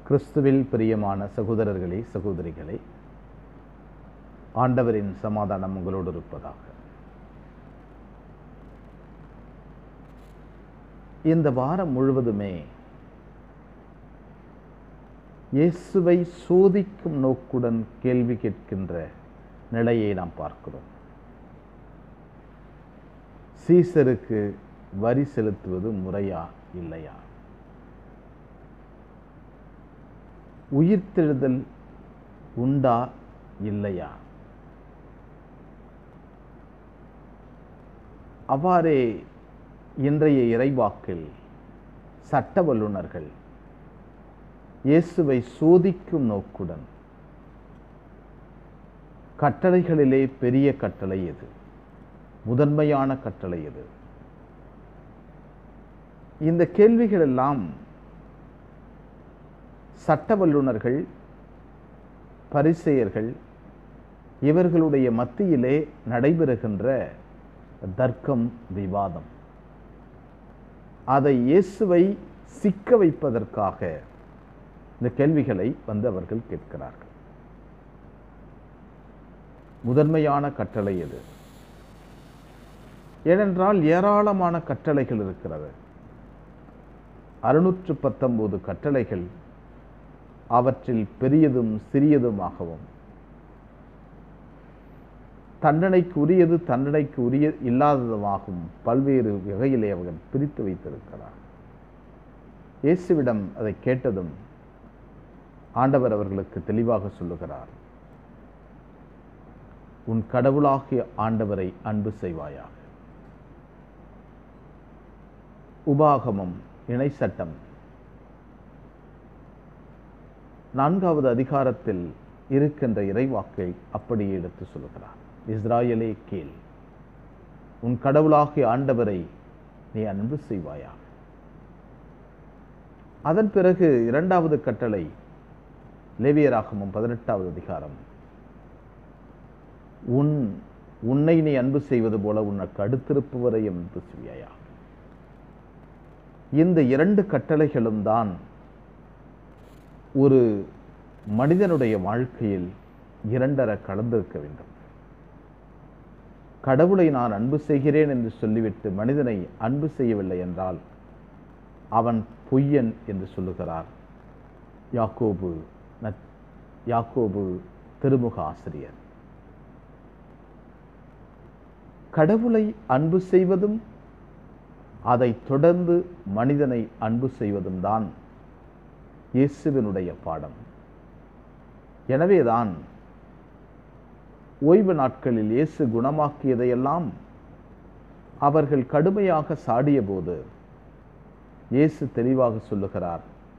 கிறிஸ்துவில் பிரியமான சகோதரர்களே சகோதரிகளே ஆண்டவரின் சமாதானம் உங்களோடு இருப்பதாக இந்த வாரம் முழுவதுமே இயேசுவை சோதிக்கும் நோக்குடன் கேள்வி கேட்கின்ற நிலையை நாம் பார்க்கிறோம் சீசருக்கு வரி செலுத்துவது முறையா இல்லையா உயிர்த்தெழுதல் உண்டா இல்லையா அவ்வாறே இன்றைய இறைவாக்கில் சட்ட வல்லுநர்கள் இயேசுவை சோதிக்கும் நோக்குடன் கட்டளைகளிலே பெரிய கட்டளை எது முதன்மையான கட்டளை எது இந்த கேள்விகள் எல்லாம் சட்ட வல்லுநர்கள் பரிசெயர்கள் இவர்களுடைய மத்தியிலே நடைபெறுகின்ற தர்க்கம் விவாதம் அதை இயேசுவை சிக்க வைப்பதற்காக இந்த கேள்விகளை வந்து அவர்கள் கேட்கிறார்கள் முதன்மையான கட்டளை எது ஏனென்றால் ஏராளமான கட்டளைகள் இருக்கிறது அறுநூற்று பத்தொன்பது கட்டளைகள் அவற்றில் பெரியதும் சிறியதுமாகவும் தண்டனைக்கு உரியது தண்டனைக்கு உரிய இல்லாததுமாகவும் பல்வேறு வகையிலே அவர்கள் பிரித்து வைத்திருக்கிறார் இயேசுவிடம் அதை கேட்டதும் ஆண்டவர் அவர்களுக்கு தெளிவாக சொல்லுகிறார் உன் கடவுளாகிய ஆண்டவரை அன்பு செய்வாயாக உபாகமம் இணை சட்டம் நான்காவது அதிகாரத்தில் இருக்கின்ற இறைவாக்கை அப்படியே எடுத்து சொல்லுகிறார் இஸ்ராயலே கேள் உன் கடவுளாகிய ஆண்டவரை நீ அன்பு செய்வாயா அதன் பிறகு இரண்டாவது கட்டளை லேவியராகமும் பதினெட்டாவது அதிகாரம் உன் உன்னை நீ அன்பு செய்வது போல உனக்கு அடுத்திருப்பவரை அன்பு செய்வாயா இந்த இரண்டு கட்டளைகளும் தான் ஒரு மனிதனுடைய வாழ்க்கையில் இரண்டர கலந்திருக்க வேண்டும் கடவுளை நான் அன்பு செய்கிறேன் என்று சொல்லிவிட்டு மனிதனை அன்பு செய்யவில்லை என்றால் அவன் பொய்யன் என்று சொல்லுகிறார் யாக்கோபு யாக்கோபு திருமுக ஆசிரியர் கடவுளை அன்பு செய்வதும் அதை தொடர்ந்து மனிதனை அன்பு செய்வதும் தான் இயேசுவினுடைய பாடம் எனவேதான் ஓய்வு நாட்களில் இயேசு குணமாக்கியதையெல்லாம் அவர்கள் கடுமையாக சாடிய போது இயேசு தெளிவாக சொல்லுகிறார்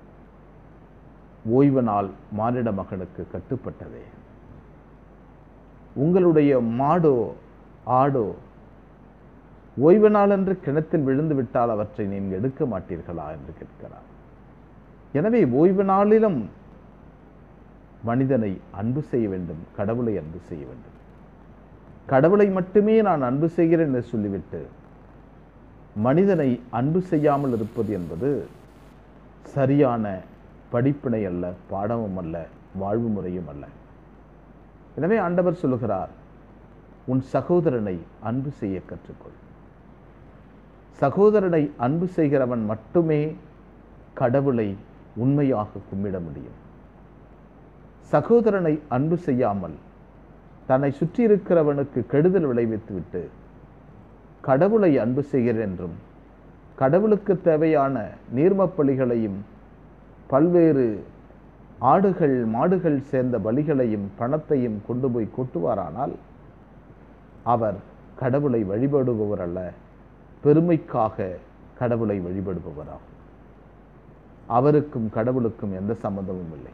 ஓய்வு நாள் மானிட மகனுக்கு கட்டுப்பட்டதே உங்களுடைய மாடோ ஆடோ ஓய்வு நாள் என்று கிணத்தில் விழுந்து விட்டால் அவற்றை நீங்கள் எடுக்க மாட்டீர்களா என்று கேட்கிறார் எனவே ஓய்வு நாளிலும் மனிதனை அன்பு செய்ய வேண்டும் கடவுளை அன்பு செய்ய வேண்டும் கடவுளை மட்டுமே நான் அன்பு செய்கிறேன் என்று சொல்லிவிட்டு மனிதனை அன்பு செய்யாமல் இருப்பது என்பது சரியான படிப்பினை அல்ல பாடமும் அல்ல வாழ்வு முறையும் அல்ல எனவே ஆண்டவர் சொல்லுகிறார் உன் சகோதரனை அன்பு செய்ய கற்றுக்கொள் சகோதரனை அன்பு செய்கிறவன் மட்டுமே கடவுளை உண்மையாக கும்பிட முடியும் சகோதரனை அன்பு செய்யாமல் தன்னை சுற்றி இருக்கிறவனுக்கு கெடுதல் விளைவித்துவிட்டு கடவுளை அன்பு செய்கிறேன் என்றும் கடவுளுக்கு தேவையான நீர்மப்பலிகளையும் பல்வேறு ஆடுகள் மாடுகள் சேர்ந்த பலிகளையும் பணத்தையும் கொண்டு போய் கொட்டுவாரானால் அவர் கடவுளை வழிபடுபவர் அல்ல பெருமைக்காக கடவுளை வழிபடுபவராகும் அவருக்கும் கடவுளுக்கும் எந்த சம்பந்தமும் இல்லை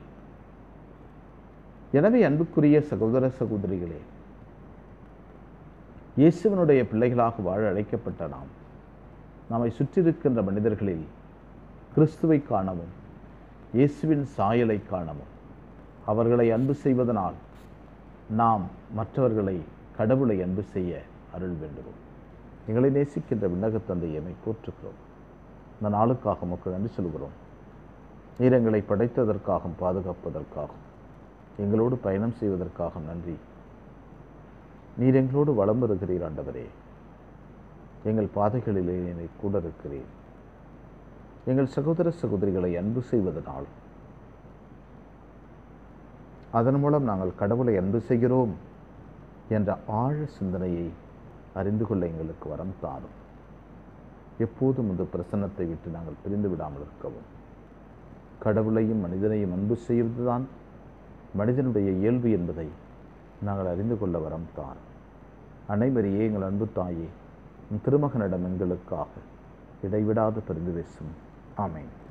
எனவே அன்புக்குரிய சகோதர சகோதரிகளே இயேசுவனுடைய பிள்ளைகளாக வாழ அழைக்கப்பட்ட நாம் நம்மை சுற்றியிருக்கின்ற மனிதர்களில் கிறிஸ்துவை காணவும் இயேசுவின் சாயலை காணவும் அவர்களை அன்பு செய்வதனால் நாம் மற்றவர்களை கடவுளை அன்பு செய்ய அருள் வேண்டுவோம் எங்களை நேசிக்கின்ற விண்ணகத் தந்தை எம்மை போற்றுகிறோம் இந்த நாளுக்காக மக்கள் நன்றி சொல்கிறோம் நீர் எங்களை படைத்ததற்காகவும் பாதுகாப்பதற்காகவும் எங்களோடு பயணம் செய்வதற்காக நன்றி நீர் எங்களோடு வளம் வருகிறீர் ஆண்டவரே எங்கள் பாதைகளிலே என்னை கூட இருக்கிறீர் எங்கள் சகோதர சகோதரிகளை அன்பு செய்வதனால் அதன் மூலம் நாங்கள் கடவுளை அன்பு செய்கிறோம் என்ற ஆழ சிந்தனையை அறிந்து கொள்ள எங்களுக்கு வரம் தாரும் எப்போதும் இந்த பிரசன்னத்தை விட்டு நாங்கள் பிரிந்து விடாமல் இருக்கவும் கடவுளையும் மனிதனையும் அன்பு செய்வதுதான் மனிதனுடைய இயல்பு என்பதை நாங்கள் அறிந்து கொள்ள வரம் தாரும் அனைவரையே எங்கள் அன்பு தாயே உம் திருமகனிடம் எங்களுக்காக இடைவிடாது பரிந்து பேசும் ஆமென்